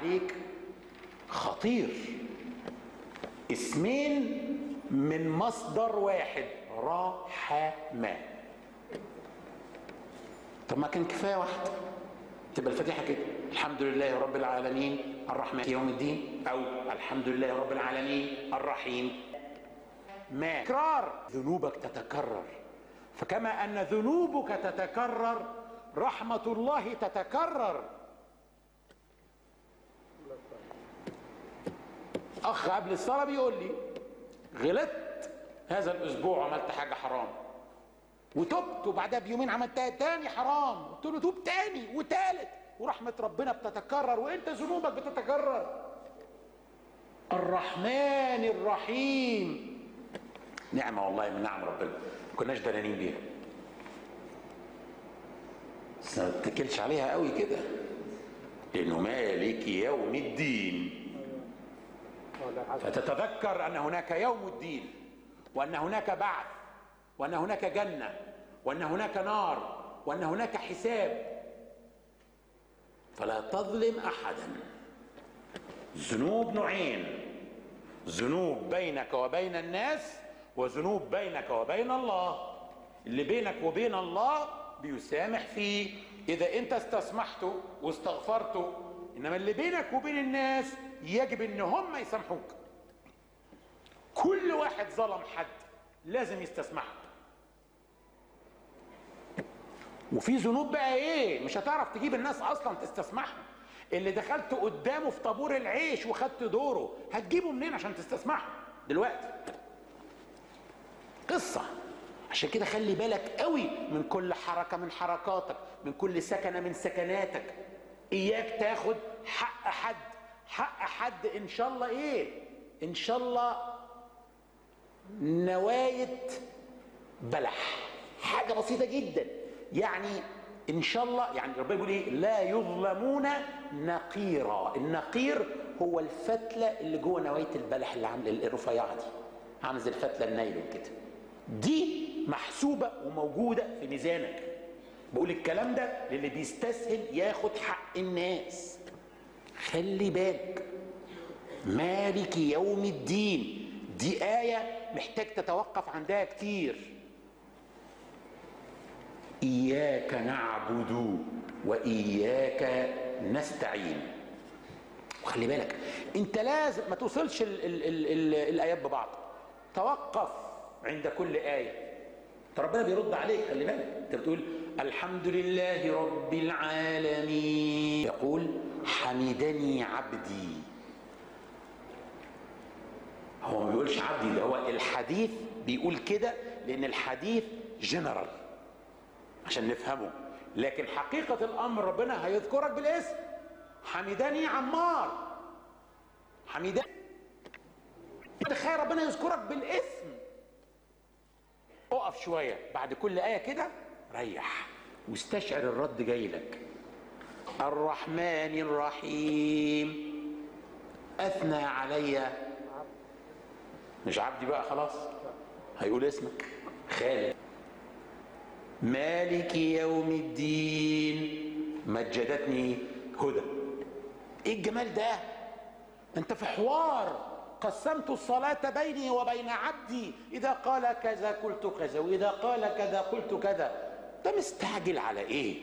عليك خطير اسمين من مصدر واحد رحمة طب ما كان كفايه واحده تبقى الفاتحه كده الحمد لله رب العالمين الرحمن يوم الدين او الحمد لله رب العالمين الرحيم ما تكرار ذنوبك تتكرر فكما ان ذنوبك تتكرر رحمه الله تتكرر اخ قبل الصلاه بيقول لي غلطت هذا الاسبوع وعملت حاجه حرام وتبت وبعدها بيومين عملتها تاني حرام قلت له توب تاني وتالت ورحمه ربنا بتتكرر وانت ذنوبك بتتكرر الرحمن الرحيم نعمه والله من نعم ربنا ما كناش دلانين بيها بس ما تتكلش عليها قوي كده لانه مالك يوم الدين فتتذكر ان هناك يوم الدين وان هناك بعث وان هناك جنه وان هناك نار وان هناك حساب فلا تظلم احدا ذنوب نوعين ذنوب بينك وبين الناس وذنوب بينك وبين الله اللي بينك وبين الله بيسامح فيه اذا انت استسمحته واستغفرته انما اللي بينك وبين الناس يجب ان هم يسامحوك كل واحد ظلم حد لازم يستسمحه وفي ذنوب بقى ايه مش هتعرف تجيب الناس اصلا تستسمحهم اللي دخلت قدامه في طابور العيش وخدت دوره هتجيبه منين عشان تستسمحه دلوقتي قصة عشان كده خلي بالك قوي من كل حركة من حركاتك من كل سكنة من سكناتك اياك تاخد حق حد حق حد ان شاء الله ايه ان شاء الله نواية بلح حاجة بسيطة جدا يعني ان شاء الله يعني ربنا يقول ايه لا يظلمون نقيرا النقير هو الفتله اللي جوه نوايه البلح اللي عامله الرفيعه دي عامله زي الفتله النايلون كده دي محسوبه وموجوده في ميزانك بقول الكلام ده للي بيستسهل ياخد حق الناس خلي بالك مالك يوم الدين دي آية محتاج تتوقف عندها كتير إياك نعبد وإياك نستعين وخلي بالك أنت لازم ما توصلش ال ال ال ال الآيات ببعض توقف عند كل آية ربنا بيرد عليك خلي بالك أنت بتقول الحمد لله رب العالمين يقول حمدني عبدي هو ما بيقولش عبدي ده هو الحديث بيقول كده لأن الحديث جنرال عشان نفهمه لكن حقيقة الأمر ربنا هيذكرك بالاسم حمداني عمار حمداني تخيل ربنا يذكرك بالاسم اقف شوية بعد كل آية كده ريح واستشعر الرد جاي لك الرحمن الرحيم أثنى علي مش عبدي بقى خلاص هيقول اسمك خالد مالك يوم الدين مجدتني هدى ايه الجمال ده انت في حوار قسمت الصلاة بيني وبين عبدي إذا قال كذا قلت كذا وإذا قال كذا قلت كذا ده مستعجل على إيه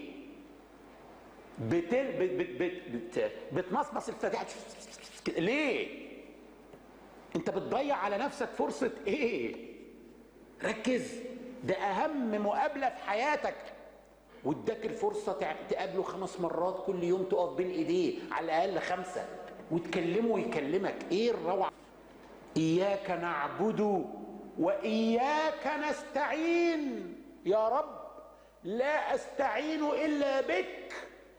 بتل بت بت بت بت بتمصمص الفاتحة ليه انت بتضيع على نفسك فرصة ايه ركز ده اهم مقابله في حياتك واداك الفرصه تقابله خمس مرات كل يوم تقف بين ايديه على الاقل خمسه وتكلمه ويكلمك ايه الروعه اياك نعبد واياك نستعين يا رب لا استعين الا بك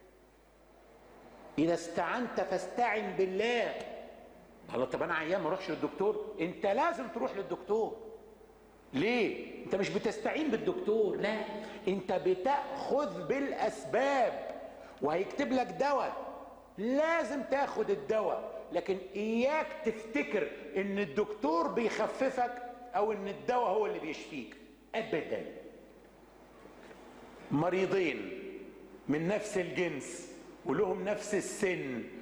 اذا استعنت فاستعن بالله الله طب انا عيان ما اروحش للدكتور انت لازم تروح للدكتور ليه انت مش بتستعين بالدكتور لا انت بتاخذ بالاسباب وهيكتب لك دواء لازم تاخد الدواء لكن اياك تفتكر ان الدكتور بيخففك او ان الدواء هو اللي بيشفيك ابدا مريضين من نفس الجنس ولهم نفس السن